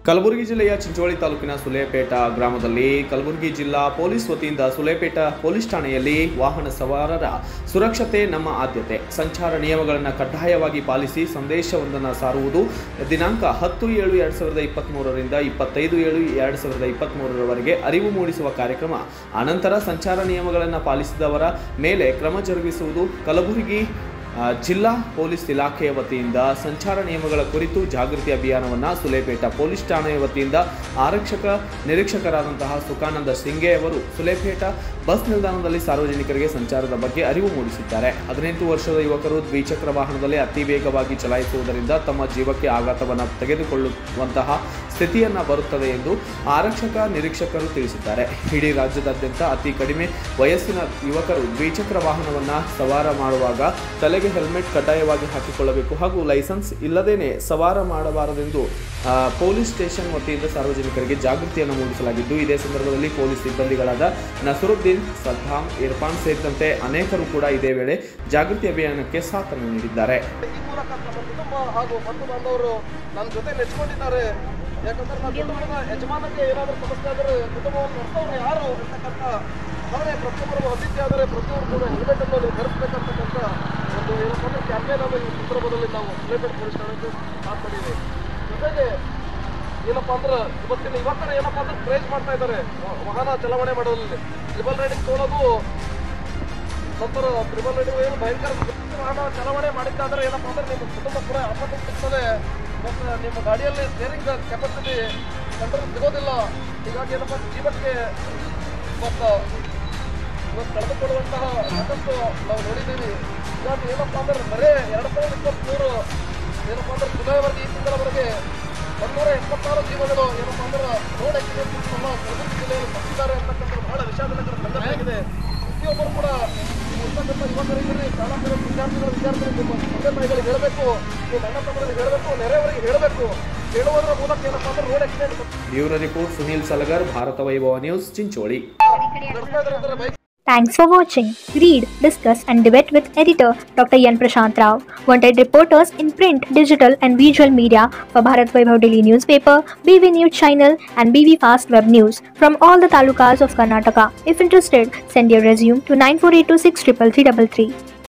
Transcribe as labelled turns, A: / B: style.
A: ಕಲಬುರಗಿ ಜಿಲ್ಲೆಯ ಚಿಂಚೋಳಿ ತಾಲೂಕಿನ ಸುಲೇಪೇಟ ಗ್ರಾಮದಲ್ಲಿ ಕಲಬುರಗಿ ಜಿಲ್ಲಾ ಪೊಲೀಸ್ ವತಿಯಿಂದ ಸುಲೇಪೇಟ ಪೊಲೀಸ್ ಠಾಣೆಯಲ್ಲಿ ವಾಹನ ಸವಾರರ ಸುರಕ್ಷತೆ ನಮ್ಮ ಆದ್ಯತೆ ಸಂಚಾರ ನಿಯಮಗಳನ್ನು ಕಡ್ಡಾಯವಾಗಿ ಪಾಲಿಸಿ ಸಂದೇಶವೊಂದನ್ನು ಸಾರುವುದು ದಿನಾಂಕ ಹತ್ತು ಏಳು ಎರಡು ಸಾವಿರದ ಇಪ್ಪತ್ತ್ಮೂರರಿಂದ ಇಪ್ಪತ್ತೈದು ಏಳು ಎರಡು ಸಾವಿರದ ಇಪ್ಪತ್ತ್ಮೂರರವರೆಗೆ ಅರಿವು ಮೂಡಿಸುವ ಕಾರ್ಯಕ್ರಮ ಅನಂತರ ಸಂಚಾರ ನಿಯಮಗಳನ್ನು ಪಾಲಿಸಿದವರ ಮೇಲೆ ಕ್ರಮ ಜರುಗಿಸುವುದು ಕಲಬುರಗಿ ಆ, ಜಿಲ್ಲಾ ಪೊಲೀಸ್ ಇಲಾಖೆಯ ವತಿಯಿಂದ ಸಂಚಾರ ನಿಯಮಗಳ ಕುರಿತು ಜಾಗೃತಿ ಅಭಿಯಾನವನ್ನು ಸುಲೇಪೇಟ ಪೊಲೀಸ್ ಠಾಣೆಯ ವತಿಯಿಂದ ಆರಕ್ಷಕ ನಿರೀಕ್ಷಕರಾದಂತಹ ಸುಖಾನಂದ ಸಿಂಗೆ ಅವರು ಸುಲೇಪೇಟ ಬಸ್ ನಿಲ್ದಾಣದಲ್ಲಿ ಸಾರ್ವಜನಿಕರಿಗೆ ಸಂಚಾರದ ಬಗ್ಗೆ ಅರಿವು ಮೂಡಿಸಿದ್ದಾರೆ ಹದಿನೆಂಟು ವರ್ಷದ ಯುವಕರು ದ್ವಿಚಕ್ರ ವಾಹನದಲ್ಲಿ ಅತಿ ವೇಗವಾಗಿ ಚಲಾಯಿಸುವುದರಿಂದ ತಮ್ಮ ಜೀವಕ್ಕೆ ಆಘಾತವನ್ನು ತೆಗೆದುಕೊಳ್ಳುವಂತಹ ಸ್ಥಿತಿಯನ್ನ ಬರುತ್ತದೆ ಎಂದು ಆರಕ್ಷಕ ನಿರೀಕ್ಷಕರು ತಿಳಿಸಿದ್ದಾರೆ ಇಡೀ ರಾಜ್ಯದಾದ್ಯಂತ ಅತಿ ಕಡಿಮೆ ವಯಸ್ಸಿನ ಯುವಕರು ದ್ವಿಚಕ್ರ ವಾಹನವನ್ನು ಸವಾರ ಮಾಡುವಾಗ ತಲೆಗೆ ಹೆಲ್ಮೆಟ್ ಕಡ್ಡಾಯವಾಗಿ ಹಾಕಿಕೊಳ್ಳಬೇಕು ಹಾಗೂ ಲೈಸೆನ್ಸ್ ಇಲ್ಲದೇನೆ ಸವಾರ ಮಾಡಬಾರದೆಂದು ಆ, ಪೊಲೀಸ್ ಸ್ಟೇಷನ್ ವತಿಯಿಂದ ಸಾರ್ವಜನಿಕರಿಗೆ ಜಾಗೃತಿಯನ್ನು ಮೂಡಿಸಲಾಗಿದ್ದು ಇದೇ ಸಂದರ್ಭದಲ್ಲಿ ಪೊಲೀಸ್ ಸಿಬ್ಬಂದಿಗಳಾದ ನಸರುದ್ದೀನ್ ಸದ್ದಾಂ ಇರ್ಫಾನ್ ಸೇರಿದಂತೆ ಅನೇಕರು ಕೂಡ ಇದೇ ವೇಳೆ ಜಾಗೃತಿ ಅಭಿಯಾನಕ್ಕೆ ಸಾಥನ್ನು ನೀಡಿದ್ದಾರೆ
B: ಈ ಮೂಲಕ ನಮ್ಮ ಕುಟುಂಬ ಹಾಗೂ ಬಂಧು ಬಾಂಧವರು ನನ್ನ ಜೊತೆ ನೆಚ್ಕೊಂಡಿದ್ದಾರೆ ಯಾಕಂದ್ರೆ ನನ್ನ ಕುಟುಂಬದ ಯಜಮಾನಕ್ಕೆ ಏನಾದರೂ ಸಮಸ್ಯೆ ಆದರೆ ಕುಟುಂಬವನ್ನು ನಡೆಸೋರು ಯಾರು ಅಂತಕ್ಕಂಥ ಭಾವನೆ ಪ್ರತಿಯೊಬ್ಬರು ಹೊಂದಿದ್ದೆ ಆದರೆ ಪ್ರತಿಯೊಬ್ಬರು ಕೂಡ ಹೆಲ್ಮೆಟ್ ಅನ್ನು ನೀವು ಧರಿಸಬೇಕಂತಕ್ಕಂಥ ಒಂದು ಏನಪ್ಪ ಅಂದ್ರೆ ಕ್ಯಾಂಪೇನ್ ಅನ್ನು ಈ ಸಂದರ್ಭದಲ್ಲಿ ನಾವು ಹೆಲ್ಮೆಟ್ ಪೊಲೀಸ್ ಠಾಣೆಗೆ ಸ್ಟಾರ್ಟ್ ಮಾಡಿದ್ದೀವಿ ಜೊತೆಗೆ ಏನಪ್ಪ ಅಂದ್ರೆ ಇವತ್ತಿನ ಯುವಕರು ಏನಪ್ಪ ಅಂದ್ರೆ ಪ್ರೇಸ್ ಮಾಡ್ತಾ ಇದ್ದಾರೆ ವ- ವಾಹನ ಚಲಾವಣೆ ಮಾಡೋದ್ರಲ್ಲಿ ಟ್ರಿಬಲ್ ರೈಡಿಂಗ್ ತೊಗೊಳೋದು ನಂತರ ಟ್ರಿಬಲ್ ರೈಡಿಂಗ್ ಏನು ಭಯಂಕರ ವಾಹನ ಚಲಾವಣೆ ಮಾಡಿದ್ದಾದ್ರೆ ಏನಪ್ಪ ಅಂದ್ರೆ ನಿಮ್ಮ ಕುಟುಂಬ ಕೂಡ ಆಪತ್ತು ಸಿಗ್ತದೆ ಮತ್ತು ನಿಮ್ಮ ಗಾಡಿಯಲ್ಲಿ ಸ್ಟೇರಿಂಗ್ ಕೆಪಾಸಿಟಿ ಕಂಟ್ರೋಲ್ ಸಿಗೋದಿಲ್ಲ ಹೀಗಾಗಿ ಏನಪ್ಪ ಜೀವಕ್ಕೆ ಮತ್ತು ಇವತ್ತು ಕಳೆದುಕೊಳ್ಳುವಂತಹ ಸಾಕಷ್ಟು ನಾವು ನೋಡಿದ್ದೀವಿ ಹೀಗಾಗಿ ಏನಪ್ಪ ಅಂದ್ರೆ ಬರೇ ಎರಡು ಸಾವಿರದ ಇಪ್ಪತ್ತ್ಮೂರು ಏನಪ್ಪ ಅಂದ್ರೆ ಜುಲೈವರೆಗೆ ಈ ತಿಂಗಳವರೆಗೆ ಒಂದೂರ ಎಪ್ಪತ್ತಾರು ಜೀವಗಳು ಏನಪ್ಪ ಅಂದ್ರೆ ರೋಡ್ ಆಕ್ಸಿಡೆಂಟ್ ನಮ್ಮ ಕಲಬುರಗಿ ಜಿಲ್ಲೆಯಲ್ಲಿ ತಪ್ಪಿದ್ದಾರೆ ಅಂತಕ್ಕಂಥ ಬಹಳ ವಿಷಾದನಗರ ಸಂಘಟನೆಯಾಗಿದೆ ಪ್ರತಿಯೊಬ್ಬರು ಕೂಡ ಇರ್ತಕ್ಕಂಥ ಯುವಕರಿಗೆ ಶಾಲಾಕರು ವಿದ್ಯಾರ್ಥಿಗಳು ವಿದ್ಯಾರ್ಥಿಗಳು ನಿಮ್ಮ ತಂದೆ ತಾಯಿಗಳಿಗೆ ಹೇಳಬೇಕು ನಿಮ್ಮ ಅಣ್ಣ ತಮ್ಮರಿಗೆ ಹೇಳಬೇಕು ನೆರೆಯವರಿಗೆ ಹೇಳಬೇಕು ಹೇಳುವುದರ ಮೂಲಕ ಏನಪ್ಪ ಅಂದ್ರೆ road accident
A: bureau report Sunil Salagar Bharata Vaibhava news Chincholi
B: ನಡೆಸ್ತಾ ಇದ್ದಾರೆ ಅಂದ್ರೆ bike
C: Thanks for watching. Read, discuss, and debate with editor Dr. Yan Prashant Rao. Wanted reporters in print, digital, and visual media for Bharat Vaibhav Daily Newspaper, BV News Channel, and BV Fast Web News from all the talukas of Karnataka. If interested, send your resume to 9482633333.